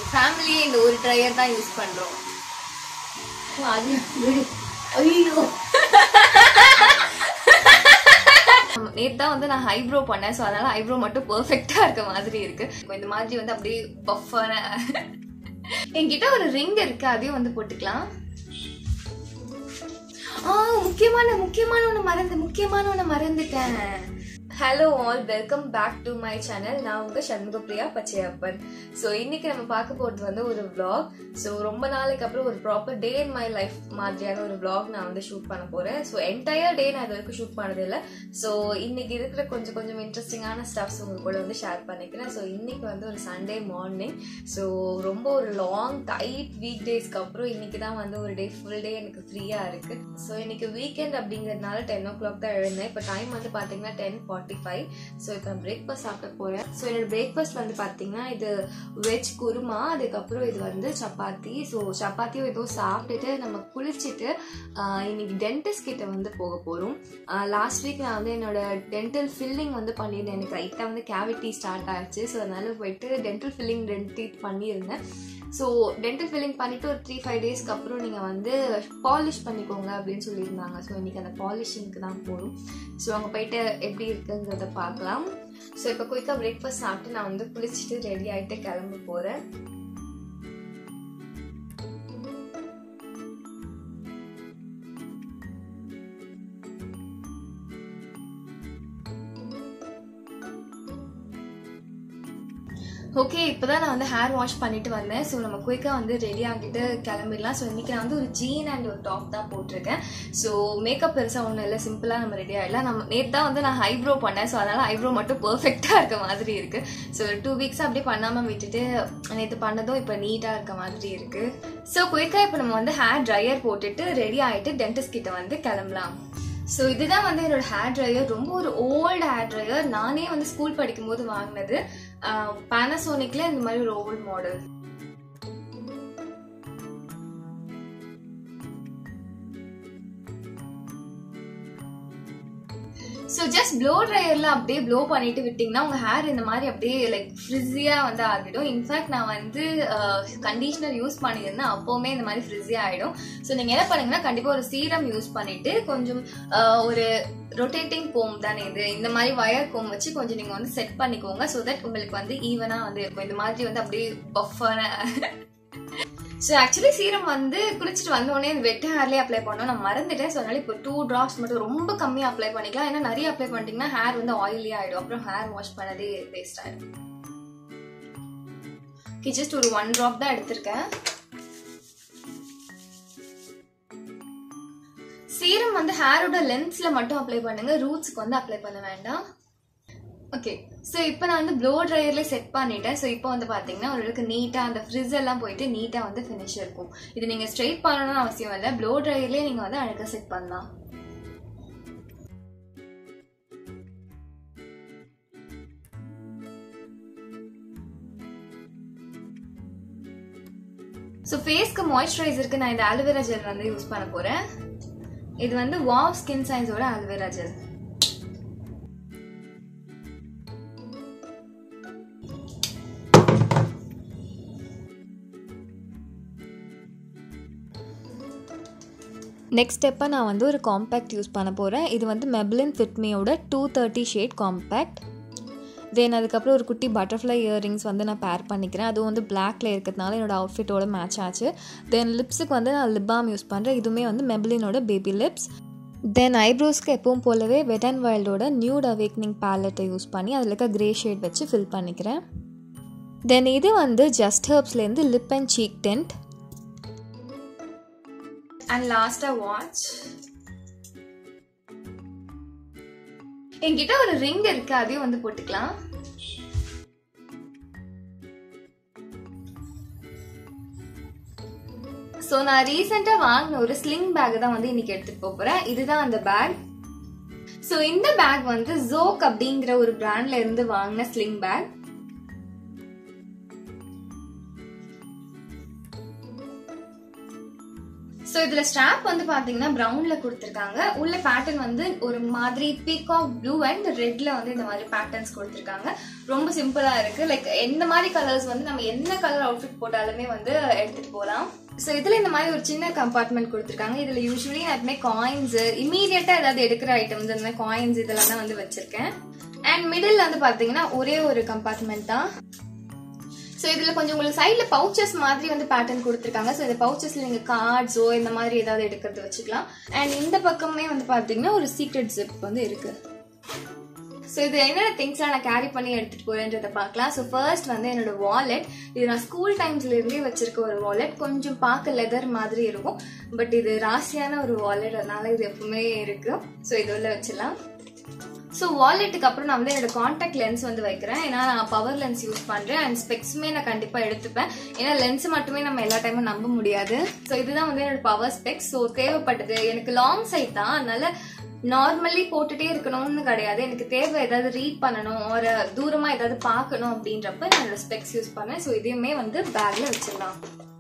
ஃபேமிலியே இந்த ஒரு ட்ரையர் தான் யூஸ் பண்றோம் அது ஐயோ நேத்து தான் வந்து நான் ஐப்ரோ பண்ணேன் ஸோ அதனால ஐப்ரோ மட்டும் பெர்ஃபெக்டா இருக்க மாதிரி இருக்கு இப்போ இந்த மாதிரி வந்து அப்படியே பஃபான என்கிட்ட ஒரு ரிங் இருக்கு அதையும் வந்து போட்டுக்கலாம் ஆ முக்கியமான முக்கியமான ஒன்று மறந்து முக்கியமான ஒன்று மறந்துட்டேன் hello all welcome back to my channel நான் உங்க சண்முகப்பிரியா பச்சையப்பன் ஸோ இன்னைக்கு நம்ம பார்க்க போகிறது வந்து ஒரு vlog ஸோ ரொம்ப நாளைக்கு அப்புறம் ஒரு proper day in my life மாதிரியான ஒரு vlog நான் வந்து ஷூட் பண்ண போகிறேன் ஸோ என்டையர் டே நான் இது வரைக்கும் ஷூட் பண்ணது இல்லை ஸோ இன்னைக்கு இருக்கிற கொஞ்சம் கொஞ்சம் இன்ட்ரெஸ்டிங்கான ஸ்டப்ஸ் உங்க கூட வந்து ஷேர் பண்ணிக்கிறேன் ஸோ இன்னைக்கு வந்து ஒரு சண்டே மார்னிங் ஸோ ரொம்ப ஒரு லாங் டைட் வீக் டேஸ்க்கு அப்புறம் இன்னைக்கு தான் வந்து ஒரு டே ஃபுல் டே எனக்கு ஃப்ரீயாக இருக்கு ஸோ இன்னைக்கு வீக்கெண்ட் அப்படிங்கிறதுனால டென் ஓ கிளாக் தான் எழுந்தேன் இப்போ டைம் வந்து பார்த்தீங்கன்னா டென் ஃபார்ட்டி ஃபைவ் ஸோ இப்போ பிரேக்ஃபாஸ்ட் சாப்பிட போகிறேன் ஸோ என்னோட பிரேக்ஃபாஸ்ட் வந்து பார்த்தீங்கன்னா இது வெஜ் குருமா அதுக்கப்புறம் இது வந்து சப்பாத்தி ஸோ சப்பாத்தியும் ஏதோ சாப்பிட்டுட்டு நம்ம குளிச்சுட்டு ஆஹ், இன்னைக்கு டென்டிஸ்ட் கிட்ட வந்து போக போகிறோம் லாஸ்ட் வீக் நான் வந்து என்னோட டென்டல் ஃபில்லிங் வந்து பண்ணியிருந்தேன் எனக்கு லைட்டாக வந்து கேவிட்டி ஸ்டார்ட் ஆயிடுச்சு ஸோ அதனால போயிட்டு டென்டல் ஃபில்லிங் ரெண்டு டீத் பண்ணியிருந்தேன் ஸோ டென்டல் ஃபில்லிங் பண்ணிட்டு ஒரு த்ரீ ஃபைவ் டேஸ்க்கு அப்புறம் நீங்கள் வந்து பாலிஷ் பண்ணிக்கோங்க அப்படின்னு சொல்லியிருந்தாங்க ஸோ இன்னைக்கு அந்த பாலிஷிங்க்கு தான் போகணும் ஸோ அங்கே போயிட்டு எப்படி இருக்குங்கிறத பார்க்கலாம் ஸோ இப்போ குயிக்காக பிரேக்ஃபாஸ்ட் சாப்பிட்டு நான் வந்து குளிச்சுட்டு ரெடி ஆகிட்டு கிளம்ப போகிறேன் ஓகே இப்போதான் நான் வந்து ஹேர் வாஷ் பண்ணிட்டு வந்தேன் ஸோ நம்ம குயிக்காக வந்து ரெடி ஆகிட்டு கிளம்பிடலாம் ஸோ இன்னைக்கு நான் வந்து ஒரு ஜீன் அண்ட் ஒரு டாப் தான் போட்டிருக்கேன் ஸோ மேக்கப் பெருசாக ஒன்றும் இல்லை சிம்பிளாக நம்ம ரெடி ஆகிடலாம் நம்ம நேற்று தான் வந்து நான் ஐப்ரோ பண்ணேன் ஸோ அதனால ஐப்ரோ மட்டும் பெர்ஃபெக்டாக இருக்க மாதிரி இருக்கு ஸோ ஒரு டூ வீக்ஸ் அப்படியே பண்ணாமல் விட்டுட்டு நேற்று பண்ணதும் இப்போ நீட்டாக இருக்க மாதிரி இருக்கு ஸோ குயிக்காக இப்போ நம்ம வந்து ஹேர் ட்ரையர் போட்டுட்டு ரெடி ஆகிட்டு டென்டிஸ்ட் கிட்ட வந்து கிளம்பலாம் ஸோ இதுதான் வந்து என்னோட ஹேர் ட்ரையர் ரொம்ப ஒரு ஓல்டு ஹேர் ட்ரையர் நானே வந்து ஸ்கூல் படிக்கும்போது வாங்கினது பேனசோனிக்ல இந்த மாதிரி ஒரு old model so just blow ட்ரையர்ல அப்படியே ப்ளோ பண்ணிட்டு விட்டிங்கன்னா உங்க ஹேர் இந்த மாதிரி அப்படியே லைக் ஃப்ரிஸியா வந்து ஆகிடும் இன்ஃபேக்ட் நான் வந்து கண்டிஷனர் யூஸ் பண்ணியிருந்தேன் அப்போவுமே இந்த மாதிரி ஃப்ரிஸியா ஆகிடும் ஸோ நீங்க என்ன பண்ணுங்கன்னா கண்டிப்பா ஒரு சீரம் யூஸ் பண்ணிட்டு கொஞ்சம் ஆஹ், ஒரு ரொட்டேட்டிங் கோம் தானே இது இந்த மாதிரி வயர் கோம் வச்சு கொஞ்சம் நீங்க வந்து செட் பண்ணிக்கோங்க ஸோ தட் உங்களுக்கு வந்து ஈவனா வந்து இருக்கும் இந்த மாதிரி வந்து அப்படியே பஃபான ஸோ ஆக்சுவலி சீரம் வந்து குளிச்சுட்டு வந்தோடனே இந்த வெட் ஹேர்லேயே அப்ளை பண்ணோம் நான் மறந்துட்டேன் ஸோ அதனால இப்போ டூ ட்ராப்ஸ் மட்டும் ரொம்ப கம்மியாக அப்ளை பண்ணிக்கலாம் ஏன்னா நிறைய அப்ளை பண்ணிட்டீங்கன்னா ஹேர் வந்து ஆயிலி ஆகிடும் அப்புறம் ஹேர் வாஷ் பண்ணதே வேஸ்ட் ஆகிடும் ஓகே ஜஸ்ட் ஒரு ஒன் ட்ராப் தான் எடுத்திருக்கேன் சீரம் வந்து ஹேரோட லென்த்ஸ்ல மட்டும் அப்ளை பண்ணுங்க ரூட்ஸ்க்கு வந்து அப்ளை பண்ண வேண்டாம் ஓகே ஸோ இப்போ நான் வந்து ப்ளோ ட்ரையர்ல செட் பண்ணிட்டேன் ஸோ இப்போ வந்து பார்த்தீங்கன்னா உங்களுக்கு நீட்டாக அந்த ஃப்ரிட்ஜ் எல்லாம் போயிட்டு நீட்டாக வந்து ஃபினிஷ் இருக்கும் இது நீங்கள் ஸ்ட்ரைட் பண்ணணும்னு அவசியம் இல்லை ப்ளோ ட்ரையர்லேயே நீங்கள் வந்து அழகாக செட் பண்ணலாம் ஸோ ஃபேஸ்க்கு மாய்ஸ்சரைசருக்கு நான் இந்த ஆலோவேரா ஜெல் வந்து யூஸ் பண்ண போகிறேன் இது வந்து வாவ் ஸ்கின் சயின்ஸோட ஆலோவேரா ஜெல் நெக்ஸ்ட் ஸ்டெப்பாக நான் வந்து ஒரு காம்பேக்ட் யூஸ் பண்ண போகிறேன் இது வந்து மெப்ளின் ஃபிட்மியோட two thirty shade compact then அதுக்கப்புறம் ஒரு குட்டி பட்டர்ஃப்ளை இயரிங்ஸ் வந்து நான் பேர் பண்ணிக்கிறேன் அதுவும் வந்து பிளாக்ல இருக்கிறதுனால என்னோட அவுட்ஃபிட்டோட மேட்ச் ஆச்சு தென் லிப்ஸுக்கு வந்து நான் லிப் பாம் யூஸ் பண்ணுறேன் இதுவுமே வந்து மெப்ளினோட பேபி லிப்ஸ் தென் ஐப்ரோஸ்க்கு எப்பவும் போலவே வெட் அண்ட் வைல்டோட நியூட் அவேக்னிங் பேலட்டை யூஸ் பண்ணி அதில் இருக்க க்ரே ஷேட் வச்சு ஃபில் பண்ணிக்கிறேன் தென் இது வந்து ஜஸ்ட் ஹர்ப்ஸ்லேருந்து lip and cheek tint and லாஸ்டா வாட்ச் என்கிட்ட ஒரு ரிங் இருக்கு அதையும் வந்து போட்டுக்கலாம் ஸோ நான் ரீசெண்டாக வாங்கின ஒரு ஸ்லிங் பேக் தான் வந்து இன்னைக்கு எடுத்துட்டு போக போறேன் இதுதான் அந்த பேக் ஸோ இந்த பேக் வந்து ஜோக் அப்படிங்கிற ஒரு பிராண்ட்ல இருந்து வாங்கின ஸ்லிங் பேக் ஸோ இதில் ஸ்ட்ராப் வந்து பார்த்தீங்கன்னா ப்ரௌனில் கொடுத்துருக்காங்க உள்ள பேட்டர்ன் வந்து ஒரு மாதிரி பீகாக் ப்ளூ அண்ட் ரெட்டில் வந்து இந்த மாதிரி பேட்டர்ன்ஸ் கொடுத்துருக்காங்க ரொம்ப சிம்பிளாக இருக்குது லைக் எந்த மாதிரி கலர்ஸ் வந்து நம்ம என்ன கலர் அவுட்ஃபிட் போட்டாலுமே வந்து எடுத்துகிட்டு போகலாம் ஸோ இதில் இந்த மாதிரி ஒரு சின்ன கம்பார்ட்மெண்ட் கொடுத்துருக்காங்க இதில் யூஸ்வலி நான் எப்பவுமே காயின்ஸ் இமீடியட்டாக ஏதாவது எடுக்கிற ஐட்டம்ஸ் அந்த மாதிரி காயின்ஸ் இதெல்லாம் தான் வந்து வச்சிருக்கேன் அண்ட் மிடில் வந்து பார்த்தீங்கன்னா ஒரே ஒரு கம்பார்ட்மெண்ட் தான் ஸோ இதில் கொஞ்சம் உங்களுக்கு சைடில் பவுச்சஸ் மாதிரி வந்து பேட்டர்ன் கொடுத்துருக்காங்க ஸோ இந்த பவுச்சஸில் நீங்கள் கார்ட்ஸோ இந்த மாதிரி ஏதாவது எடுக்கிறது வச்சுக்கலாம் அண்ட் இந்த பக்கமே வந்து பார்த்தீங்கன்னா ஒரு சீக்ரெட் ஜிப் வந்து இருக்கு ஸோ இது என்னென்ன திங்ஸ்லாம் நான் கேரி பண்ணி எடுத்துகிட்டு போகிறேன்றதை பார்க்கலாம் ஸோ ஃபர்ஸ்ட் வந்து என்னோட வாலெட் இது நான் ஸ்கூல் டைம்ஸ்ல இருந்தே வச்சிருக்க ஒரு வாலெட் கொஞ்சம் பார்க்க லெதர் மாதிரி இருக்கும் பட் இது ராசியான ஒரு வாலெட் அதனால இது எப்பவுமே இருக்கு ஸோ இது உள்ள வச்சிடலாம் ஸோ வாலெட்டுக்கு அப்புறம் நான் வந்து என்னோட காண்டாக்ட் லென்ஸ் வந்து வைக்கிறேன் ஏன்னா நான் பவர் லென்ஸ் யூஸ் பண்ணுறேன் அண்ட் ஸ்பெக்ஸுமே நான் கண்டிப்பாக எடுத்துப்பேன் ஏன்னா லென்ஸ் மட்டுமே நம்ம எல்லா டைமும் நம்ப முடியாது ஸோ இதுதான் வந்து என்னோட பவர் ஸ்பெக்ஸ் ஸோ தேவைப்பட்டது எனக்கு லாங் சைட் தான் அதனால நார்மலி போட்டுட்டே இருக்கணும்னு கிடையாது எனக்கு தேவை ஏதாவது ரீட் பண்ணணும் ஒரு தூரமாக ஏதாவது பார்க்கணும் அப்படின்றப்ப என்னோட ஸ்பெக்ஸ் யூஸ் பண்ணேன் ஸோ இதையுமே வந்து பேக்ல வச்சிடலாம்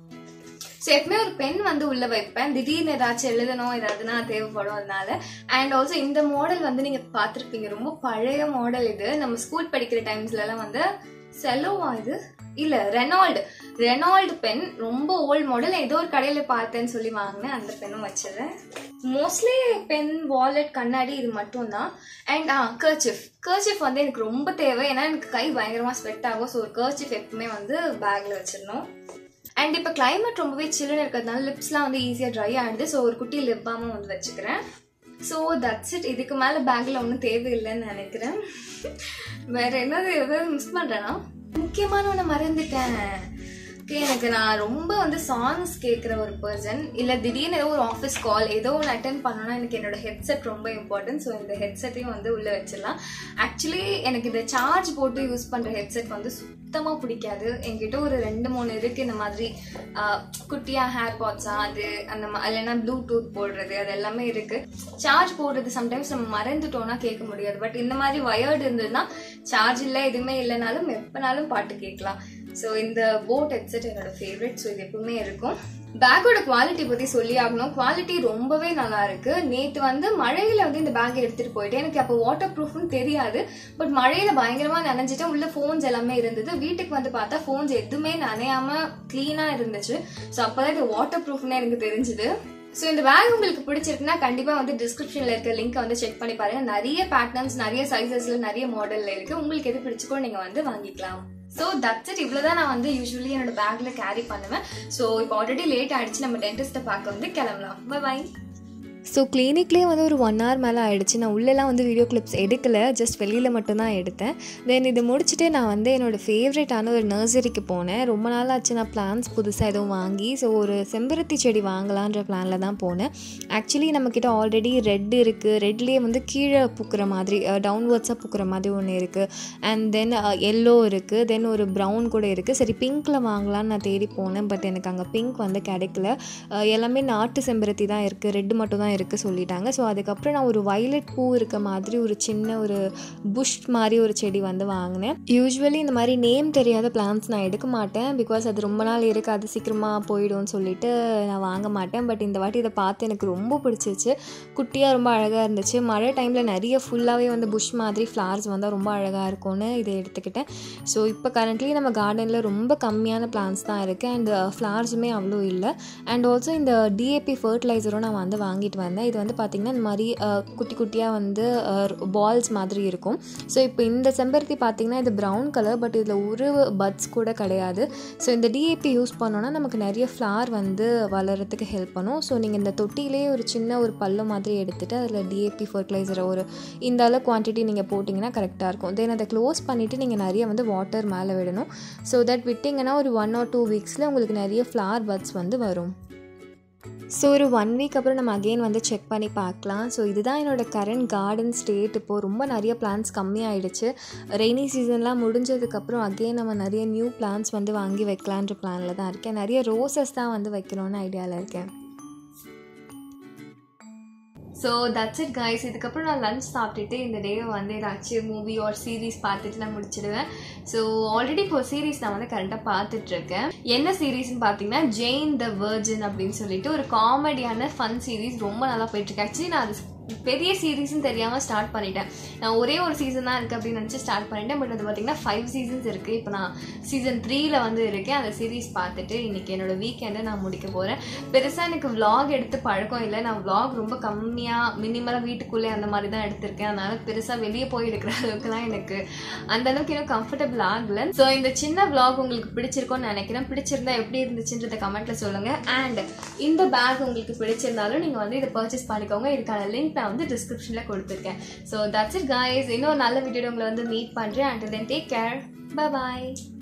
ஸோ எப்பவுமே ஒரு பென் வந்து உள்ள வைப்பேன் திடீர்னு ஏதாச்சும் எழுதணும் ஏதாவதுனா தேவைப்படும் அதனால அண்ட் ஆல்சோ இந்த மாடல் வந்து நீங்க பார்த்துருப்பீங்க ரொம்ப பழைய மாடல் இது நம்ம ஸ்கூல் படிக்கிற டைம்ஸ்ல எல்லாம் வந்து செலோவா இது இல்ல ரெனால்டு ரெனால்டு பென் ரொம்ப ஓல்ட் மாடல் ஏதோ ஒரு கடையில பார்த்தேன்னு சொல்லி வாங்கினேன் அந்த பென்னும் வச்சிடுறேன் மோஸ்ட்லி பென் வாலெட் கண்ணாடி இது மட்டும் தான் அண்ட் ஆ கர்ச்சிஃப் கர்ச்சிஃப் வந்து எனக்கு ரொம்ப தேவை ஏன்னா எனக்கு கை பயங்கரமா ஸ்வெட் ஆகும் ஸோ ஒரு கர்ச்சிஃப் எப்பவுமே வந்து பேக்ல வச்சிடணும் அண்ட் இப்போ கிளைமேட் ரொம்பவே சில்லுன்னு இருக்கிறதுனால லிப்ஸ்லாம் வந்து ஈஸியாக ட்ரை ஆகிடுது ஸோ ஒரு குட்டி லிப் பாமும் வந்து வச்சுக்கிறேன் ஸோ தட்ஸ் இட் இதுக்கு மேலே பேக்கில் ஒன்றும் தேவையில்லைன்னு நினைக்கிறேன் வேற என்னது எதாவது மிஸ் பண்ணுறேன்னா முக்கியமான ஒன்று மறந்துட்டேன் ஓகே எனக்கு நான் ரொம்ப வந்து சாங்ஸ் கேட்குற ஒரு பர்சன் இல்லை திடீர்னு ஏதோ ஒரு ஆஃபீஸ் கால் ஏதோ ஒன்று அட்டன் பண்ணணும்னா எனக்கு என்னோட ஹெட்செட் ரொம்ப இம்பார்ட்டன்ட் ஸோ இந்த ஹெட்செட்டையும் வந்து உள்ளே வச்சிடலாம் ஆக்சுவலி எனக்கு இந்த சார்ஜ் போட்டு யூஸ் பண்ணுற ஹெட்செட் வந்து சுத்தமாக பிடிக்காது என்கிட்ட ஒரு ரெண்டு மூணு இருக்குது இந்த மாதிரி ஆஹ், குட்டியா ஹேர் பாட்ஸா அது அந்த மா- இல்லைன்னா ப்ளூடூத் போடுறது அது எல்லாமே இருக்குது சார்ஜ் போடுறது சம்டைம்ஸ் நம்ம மறந்துட்டோம்னா கேட்க முடியாது பட் இந்த மாதிரி வயர்டு இருந்ததுன்னா சார்ஜ் இல்லை எதுவுமே இல்லைனாலும் எப்போனாலும் பாட்டு கேட்கலாம் ஸோ இந்த போட் ஹெட்செட் என்னோட ஃபேவரட் ஸோ இது எப்பவுமே இருக்கும் பேக்கோட குவாலிட்டி பத்தி சொல்லி ஆகணும் குவாலிட்டி ரொம்பவே நல்லா இருக்கு நேத்து வந்து மழையில வந்து இந்த பேக் எடுத்துட்டு போயிட்டேன் எனக்கு அப்போ வாட்டர் ப்ரூஃப்னு தெரியாது பட் மழையில பயங்கரமா நனைஞ்சிட்டு உள்ள ஃபோன்ஸ் எல்லாமே இருந்தது வீட்டுக்கு வந்து பார்த்தா ஃபோன்ஸ் எதுவுமே நனையாம க்ளீனா இருந்துச்சு ஸோ அப்பதான் இது வாட்டர் ப்ரூஃப்னு எனக்கு தெரிஞ்சுது ஸோ இந்த பேக் உங்களுக்கு பிடிச்சிருக்குன்னா கண்டிப்பா வந்து டிஸ்கிரிப்ஷன்ல இருக்க லிங்க் வந்து செக் பண்ணி பாருங்க நிறைய பேட்டர்ன்ஸ் நிறைய சைசஸ்ல நிறைய மாடல்ல இருக்கு உங்களுக்கு எது பிடிச்சிக்கோ நீங்க வந்து வாங்கிக்கலாம் ஸோ தட்ஸ் இட் இவ்வளோதான் நான் வந்து யூஸ்வலி என்னோட பேக்ல கேரி பண்ணுவேன் ஸோ இப்போ ஆல்ரெடி லேட் ஆயிடுச்சு நம்ம டென்டிஸ்ட்டை பார்க்க வந்து கிளம்பலாம் பை ஸோ கிளினிக்லேயே வந்து ஒரு ஒன் ஹவர் மேலே ஆயிடுச்சு நான் உள்ளெல்லாம் வந்து வீடியோ கிளிப்ஸ் எடுக்கல ஜஸ்ட் வெளியில் மட்டும்தான் எடுத்தேன் தென் இது முடிச்சுட்டு நான் வந்து என்னோடய ஃபேவரட்டான ஒரு நர்சரிக்கு போனேன் ரொம்ப நாள் ஆச்சு நான் பிளான்ஸ் புதுசாக எதுவும் வாங்கி ஸோ ஒரு செம்பருத்தி செடி வாங்கலான்ற பிளானில் தான் போனேன் ஆக்சுவலி நம்மக்கிட்ட ஆல்ரெடி ரெட் இருக்குது ரெட்லேயே வந்து கீழே பூக்கிற மாதிரி டவுன்வர்ட்ஸாக பூக்கிற மாதிரி ஒன்று இருக்குது அண்ட் தென் எல்லோ இருக்குது தென் ஒரு ப்ரௌன் கூட இருக்குது சரி பிங்க்கில் வாங்கலாம்னு நான் தேடி போனேன் பட் எனக்கு அங்கே பிங்க் வந்து கிடைக்கல அஹ் எல்லாமே நாட்டு செம்பருத்தி தான் இருக்குது ரெட் மட்டும் தான் இருக்குது சொல்லிட்டாங்க ஸோ அதுக்கப்புறம் நான் ஒரு வயலட் பூ இருக்க மாதிரி ஒரு சின்ன ஒரு புஷ் மாதிரி ஒரு செடி வந்து வாங்கினேன் யூஸ்வலி இந்த மாதிரி நேம் தெரியாத பிளான்ஸ் நான் எடுக்க மாட்டேன் பிகாஸ் அது ரொம்ப நாள் இருக்குது அது சீக்கிரமாக போயிடும்னு சொல்லிட்டு நான் வாங்க மாட்டேன் பட் இந்த வாட்டி இதை பார்த்து எனக்கு ரொம்ப பிடிச்சிச்சு குட்டியாக ரொம்ப அழகாக இருந்துச்சு மழை டைமில் நிறைய ஃபுல்லாகவே வந்து புஷ் மாதிரி ஃப்ளார்ஸ் வந்தால் ரொம்ப அழகாக இருக்கும்னு இதை எடுத்துக்கிட்டேன் ஸோ இப்போ கரண்ட்லி நம்ம கார்டனில் ரொம்ப கம்மியான பிளான்ஸ் தான் இருக்குது அண்ட் ஃப்ளார்ஸுமே அவ்வளோ இல்லை அண்ட் ஆல்சோ இந்த டிஏபி ஃபர்டிலைசரும் நான் வந்து வாங்கிட்டு வந்தேன் இது வந்து பார்த்திங்கன்னா இந்த மாதிரி அஹ், குட்டி குட்டியாக வந்து பால்ஸ் மாதிரி இருக்கும் ஸோ இப்போ இந்த செம்பருத்தி பார்த்திங்கன்னா இது ப்ரௌன் கலர் பட் இதில் ஒரு பட்ஸ் கூட கிடையாது ஸோ இந்த டிஏபி யூஸ் பண்ணோன்னா நமக்கு நிறைய ஃப்ளார் வந்து வளர்கிறதுக்கு ஹெல்ப் பண்ணும் ஸோ நீங்கள் இந்த தொட்டியிலே ஒரு சின்ன ஒரு பள்ளம் மாதிரி எடுத்துகிட்டு அதில் டிஏபி ஃபர்டிலைசரை ஒரு இந்த அளவு குவான்டிட்டி நீங்கள் போட்டிங்கன்னா கரெக்டாக இருக்கும் தென் அதை க்ளோஸ் பண்ணிவிட்டு நீங்கள் நிறைய வந்து வாட்டர் மேலே விடணும் ஸோ தட் விட்டிங்கன்னா ஒரு ஒன் ஆர் டூ வீக்ஸில் உங்களுக்கு நிறைய ஃப்ளார் பட்ஸ் வந்து வரும் ஸோ ஒரு ஒன் வீக் அப்புறம் நம்ம அகெயின் வந்து செக் பண்ணி பார்க்கலாம் ஸோ இதுதான் என்னோட கரண்ட் கார்டன் ஸ்டேட் இப்போது ரொம்ப நிறைய பிளான்ஸ் கம்மியாயிடுச்சு ரெய்னி சீசன்லாம் முடிஞ்சதுக்கப்புறம் அகெயின் நம்ம நிறைய நியூ பிளான்ஸ் வந்து வாங்கி வைக்கலான்ற பிளானில் தான் இருக்கேன் நிறைய ரோசஸ் தான் வந்து வைக்கணும்னு ஐடியாவில் இருக்கேன் ஸோ தட்ஸ் இட் கைஸ் இதுக்கப்புறம் நான் லஞ்ச் சாப்பிட்டுட்டு இந்த டேவை வந்து ஏதாச்சும் மூவி ஆர் சீரீஸ் பார்த்துட்டு நான் முடிச்சிடுவேன் ஸோ ஆல்ரெடி இப்போ சீரீஸ் நான் வந்து கரெக்டாக பார்த்துட்ருக்கேன் என்ன சீரீஸ்னு பார்த்தீங்கன்னா ஜெயின் த வெர்ஜின் அப்படின்னு சொல்லிட்டு ஒரு காமெடியான ஃபன் சீரீஸ் ரொம்ப நல்லா போயிட்டுருக்கு ஆக்சுவலி நான் அது பெரிய சீரீஸ்னு தெரியாமல் ஸ்டார்ட் பண்ணிட்டேன் நான் ஒரே ஒரு சீசன் தான் இருக்குது அப்படின்னு நினச்சி ஸ்டார்ட் பண்ணிட்டேன் பட் அது பார்த்தீங்கன்னா ஃபைவ் சீசன்ஸ் இருக்குது இப்போ நான் சீசன் த்ரீல வந்து இருக்கேன் அந்த சீரீஸ் பார்த்துட்டு இன்றைக்கி என்னோட வீக்கெண்டை நான் முடிக்க போகிறேன் பெருசாக எனக்கு vlog எடுத்து பழக்கம் இல்லை நான் vlog ரொம்ப கம்மியாக மினிமலாக வீட்டுக்குள்ளே அந்த மாதிரி தான் எடுத்திருக்கேன் அதனால பெருசாக வெளியே போய் எடுக்கிற அளவுக்குலாம் எனக்கு அந்த அளவுக்கு இன்னும் கம்ஃபர்டபுள் ஆகல ஸோ இந்த சின்ன vlog உங்களுக்கு பிடிச்சிருக்கும்னு நினைக்கிறேன் பிடிச்சிருந்தா எப்படி இருந்துச்சுன்றத கமெண்ட்ல சொல்லுங்க அண்ட் இந்த பேக் உங்களுக்கு பிடிச்சிருந்தாலும் நீங்க வந்து இதை பர்ச்சேஸ் பண்ணிக்கோங்க இதுக்கான லிங்க் நான் வந்து டிஸ்கிரிப்ஷன்ல கொடுத்துருக்கேன் ஸோ தட்ஸ் இட் guys இன்னொரு நல்ல வீடியோ உங்களை வந்து மீட் பண்றேன் and then take care bye bye